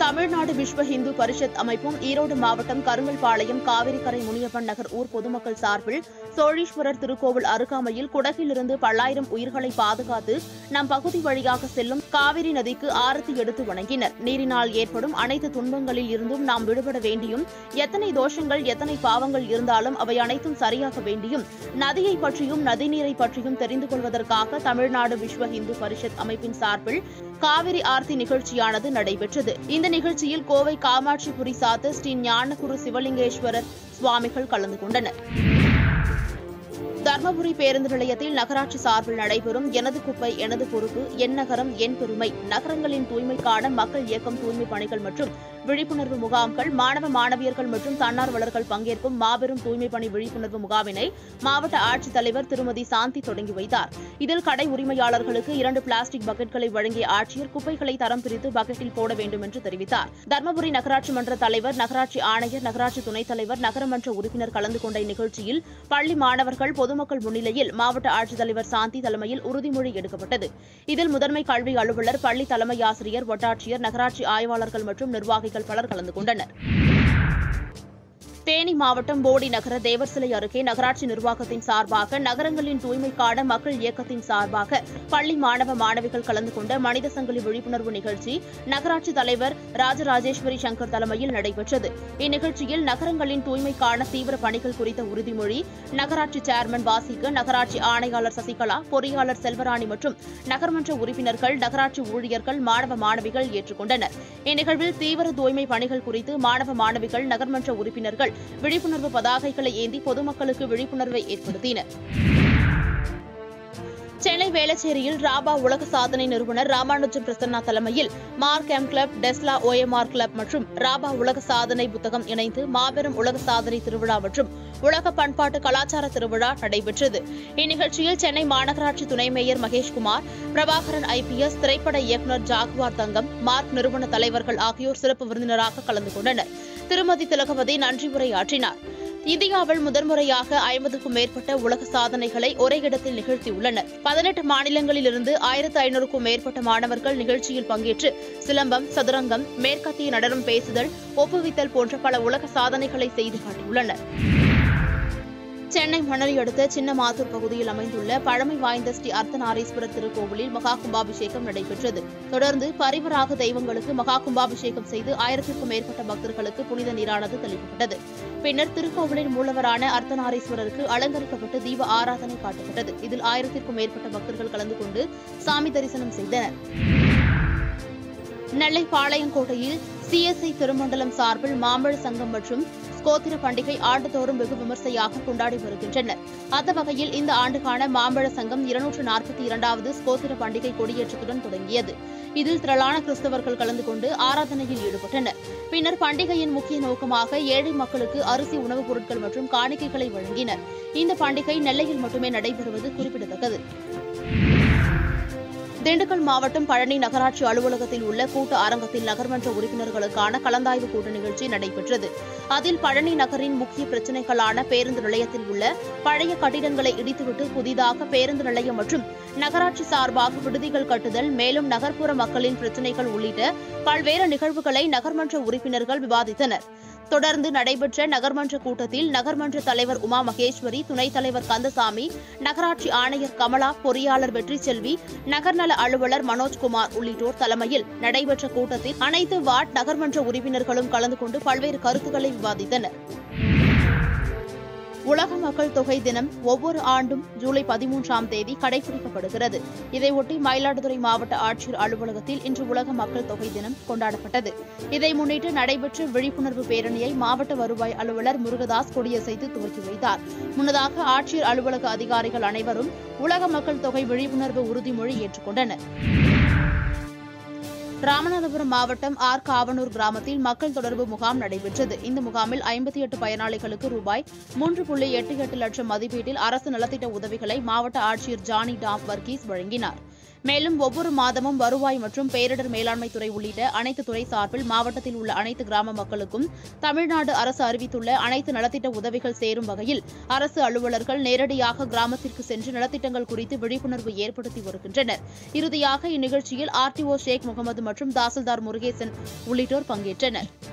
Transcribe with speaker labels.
Speaker 1: தமிழ்நாடு விஸ்வ இந்து பரிஷத் அமைப்பும் ஈரோடு மாவட்டம் கருங்கல்பாளையம் காவிரிக்கரை முனியப்பன் நகர் ஊர் பொதுமக்கள் சார்பில் சோழீஸ்வரர் திருக்கோவில் அருகாமையில் குடகிலிருந்து பல்லாயிரம் உயிர்களை பாதுகாத்து நம் பகுதி வழியாக செல்லும் காவிரி நதிக்கு ஆரத்தி எடுத்து வணங்கினர் நீரினால் ஏற்படும் அனைத்து துன்பங்களில் இருந்தும் நாம் விடுபட வேண்டியும் எத்தனை தோஷங்கள் எத்தனை பாவங்கள் இருந்தாலும் அவை அனைத்தும் சரியாக வேண்டியும் நதியை பற்றியும் நதிநீரை பற்றியும் தெரிந்து கொள்வதற்காக தமிழ்நாடு விஸ்வ இந்து பரிஷத் அமைப்பின் சார்பில் காவிரி ஆர்த்தி நிகழ்ச்சியானது நடைபெற்றது இந்த நிகழ்ச்சியில் கோவை காமாட்சிபுரி சாத்து ஸ்ரீ ஞானகுரு சிவலிங்கேஸ்வரர் சுவாமிகள் கலந்து கொண்டனர் தர்மபுரி பேருந்து நிலையத்தில் நகராட்சி சார்பில் நடைபெறும் எனது குப்பை எனது பொறுப்பு என் நகரம் என் பெருமை நகரங்களின் தூய்மைக்கான மக்கள் இயக்கம் தூய்மை பணிகள் மற்றும் விழிப்புணர்வு முகாம்கள் மாணவ மாணவியர்கள் மற்றும் தன்னார்வலர்கள் பங்கேற்கும் மாபெரும் தூய்மை பணி விழிப்புணர்வு முகாமினை மாவட்ட ஆட்சித்தலைவர் திருமதி சாந்தி தொடங்கி வைத்தார் இதில் கடை உரிமையாளர்களுக்கு இரண்டு பிளாஸ்டிக் பக்கெட்களை வழங்கிய ஆட்சியர் குப்பைகளை தரம் பிரித்து பக்கெட்டில் போட வேண்டும் என்று தெரிவித்தார் தர்மபுரி நகராட்சி மன்ற தலைவர் நகராட்சி ஆணையர் நகராட்சி துணைத் தலைவர் நகரமன்ற உறுப்பினர் கலந்து கொண்ட இந்நிகழ்ச்சியில் பள்ளி மாணவர்கள் பொதுமக்கள் முன்னிலையில் மாவட்ட ஆட்சித்தலைவர் சாந்தி தலைமையில் உறுதிமொழி எடுக்கப்பட்டது இதில் முதன்மை கல்வி அலுவலர் பள்ளி தலைமை ஆசிரியர் வட்டாட்சியர் நகராட்சி ஆய்வாளர்கள் மற்றும் நிர்வாகிகள் பலர் கலந்து கொண்டனர் தேனி மாவட்டம் போடி நகர தேவர் சிலை அருகே நகராட்சி நிர்வாகத்தின் சார்பாக நகரங்களின் தூய்மைக்கான மக்கள் இயக்கத்தின் சார்பாக பள்ளி மாணவ மாணவிகள் கலந்து கொண்ட மனித சங்கிலி விழிப்புணர்வு நிகழ்ச்சி நகராட்சி தலைவர் ராஜராஜேஸ்வரி சங்கர் தலைமையில் நடைபெற்றது இந்நிகழ்ச்சியில் நகரங்களின் தூய்மைக்கான தீவிர பணிகள் குறித்த உறுதிமொழி நகராட்சி சேர்மன் வாசிக்க நகராட்சி ஆணையாளர் சசிகலா பொறியாளர் செல்வராணி மற்றும் நகர்மன்ற உறுப்பினர்கள் நகராட்சி ஊழியர்கள் மாணவ மாணவிகள் ஏற்றுக்கொண்டனர் இந்நிகழ்வில் தீவிர தூய்மை பணிகள் குறித்து மாணவ மாணவிகள் நகர்மன்ற உறுப்பினர்கள் விழிப்புணர்வு பதாகைகளை ஏந்தி பொதுமக்களுக்கு விழிப்புணர்வை ஏற்படுத்தினர் சென்னை வேளச்சேரியில் ராபா உலக சாதனை நிறுவனர் ராமானுஜம் பிரசன்னா தலைமையில் Mark M club Tesla OMR club மற்றும் ராபா உலக சாதனை புத்தகம் இணைந்து மாபெரும் உலக சாதனை திருவிழா மற்றும் உலக பண்பாட்டு கலாச்சார திருவிழா நடைபெற்றது இந்நிகழ்ச்சியில் சென்னை மாநகராட்சி துணை மேயர் மகேஷ்குமார் பிரபாகரன் ஐபிஎஸ் திரைப்பட இயக்குநர் ஜாகுவார் தங்கம் மார்க் நிறுவன தலைவர்கள் ஆகியோர் சிறப்பு விருந்தினராக கலந்து கொண்டனர் திருமதி திலகவதி நன்றி உரையாற்றினார் இந்தியாவில் முதன்முறையாக ஐம்பதுக்கும் மேற்பட்ட உலக சாதனைகளை ஒரே இடத்தில் நிகழ்த்தியுள்ளனர் பதினெட்டு மாநிலங்களிலிருந்து ஆயிரத்து ஐநூறுக்கும் மேற்பட்ட மாணவர்கள் நிகழ்ச்சியில் பங்கேற்று சிலம்பம் சதுரங்கம் மேற்கத்திய நடனம் பேசுதல் ஒப்புவித்தல் போன்ற பல உலக சாதனைகளை செய்து காட்டியுள்ளனர் சென்னை மணலி அடுத்த சின்னமாத்தூர் பகுதியில் அமைந்துள்ள பழமை வாய்ந்த ஸ்ரீ அர்த்தநாரீஸ்வரர் திருக்கோவிலில் மகா கும்பாபிஷேகம் நடைபெற்றது தொடர்ந்து பரிவராக தெய்வங்களுக்கு மகா கும்பாபிஷேகம் செய்து ஆயிரத்திற்கும் மேற்பட்ட பக்தர்களுக்கு புனித நீரானது தெளிக்கப்பட்டது பின்னர் திருக்கோவிலின் மூலவரான அர்த்தநாரீஸ்வரருக்கு அலங்கரிக்கப்பட்டு தீப ஆராதனை காட்டப்பட்டது இதில் ஆயிரத்திற்கும் மேற்பட்ட பக்தர்கள் கலந்து கொண்டு சாமி தரிசனம் செய்தனர் நெல்லை பாளையங்கோட்டையில் சிஎஸ்ஐ திருமண்டலம் சார்பில் மாம்பழ சங்கம் மற்றும் ஸ்கோத்திர பண்டிகை ஆண்டுதோறும் வெகு விமர்சையாக கொண்டாடி வருகின்றனர் அந்த வகையில் இந்த ஆண்டுக்கான மாம்பழ சங்கம் இருநூற்று நாற்பத்தி இரண்டாவது ஸ்கோத்திர பண்டிகை கொடியேற்றத்துடன் தொடங்கியது இதில் திரளான கிறிஸ்தவர்கள் கலந்து கொண்டு ஆராதனையில் ஈடுபட்டனர் பின்னர் பண்டிகையின் முக்கிய நோக்கமாக ஏழை மக்களுக்கு அரிசி உணவுப் பொருட்கள் மற்றும் காணிக்கைகளை வழங்கினர் இந்த பண்டிகை நெல்லையில் மட்டுமே நடைபெறுவது குறிப்பிடத்தக்கது திண்டுக்கல் மாவட்டம் பழனி நகராட்சி அலுவலகத்தில் உள்ள கூட்ட அரங்கத்தில் நகர்மன்ற உறுப்பினர்களுக்கான கலந்தாய்வு கூட்ட நிகழ்ச்சி நடைபெற்றது அதில் பழனி நகரின் முக்கிய பிரச்சினைகளான பேருந்து நிலையத்தில் உள்ள பழைய கட்டிடங்களை இடித்துவிட்டு புதிதாக பேருந்து நிலையம் மற்றும் நகராட்சி சார்பாக விடுதிகள் கட்டுதல் மேலும் நகர்ப்புற மக்களின் பிரச்சினைகள் உள்ளிட்ட பல்வேறு நிகழ்வுகளை நகர்மன்ற உறுப்பினர்கள் விவாதித்தனர் தொடர்ந்து நடைபெற்ற நகர்மன்ற கூட்டத்தில் நகர்மன்ற தலைவர் உமா மகேஸ்வரி துணைத் தலைவர் கந்தசாமி நகராட்சி ஆணையர் கமலா பொறியாளர் வெற்றி செல்வி நகர்நல அலுவலர் மனோஜ்குமார் உள்ளிட்டோர் தலைமையில் நடைபெற்ற கூட்டத்தில் அனைத்து வார்டு நகர்மன்ற உறுப்பினர்களும் கலந்து கொண்டு பல்வேறு கருத்துக்களை விவாதித்தனர் உலக மக்கள் தொகை தினம் ஒவ்வொரு ஆண்டும் ஜூலை பதிமூன்றாம் தேதி கடைபிடிக்கப்படுகிறது இதையொட்டி மயிலாடுதுறை மாவட்ட ஆட்சியர் அலுவலகத்தில் இன்று உலக மக்கள் தொகை தினம் கொண்டாடப்பட்டது இதை முன்னிட்டு நடைபெற்ற விழிப்புணர்வு பேரணியை மாவட்ட வருவாய் அலுவலர் முருகதாஸ் கொடியசைத்து துவக்கி வைத்தார் முன்னதாக ஆட்சியர் அலுவலக அதிகாரிகள் அனைவரும் உலக மக்கள் தொகை விழிப்புணர்வு உறுதிமொழி ஏற்றுக்கொண்டனர் ராமநாதபுரம் மாவட்டம் ஆர் காவனூர் கிராமத்தில் மக்கள் தொடர்பு முகாம் நடைபெற்றது இந்த முகாமில் ஐம்பத்தி எட்டு பயனாளிகளுக்கு ரூபாய் மூன்று புள்ளி எட்டு எட்டு லட்சம் மதிப்பீட்டில் அரசு நலத்திட்ட உதவிகளை மாவட்ட ஆட்சியர் ஜானி டாம் வர்கீஸ் வழங்கினார் மேலும் ஒவ்வொரு மாதமும் வருவாய் மற்றும் பேரிடர் மேலாண்மை துறை உள்ளிட்ட அனைத்து துறை சார்பில் மாவட்டத்தில் உள்ள அனைத்து கிராம மக்களுக்கும் தமிழ்நாடு அரசு அறிவித்துள்ள அனைத்து நலத்திட்ட உதவிகள் சேரும் வகையில் அரசு அலுவலர்கள் நேரடியாக கிராமத்திற்கு சென்று நலத்திட்டங்கள் குறித்து விழிப்புணர்வு ஏற்படுத்தி வருகின்றனர் இறுதியாக இந்நிகழ்ச்சியில் ஆர்டிஓ ஷேக் முகமது மற்றும் தாசில்தார் முருகேசன் உள்ளிட்டோர் பங்கேற்றனர்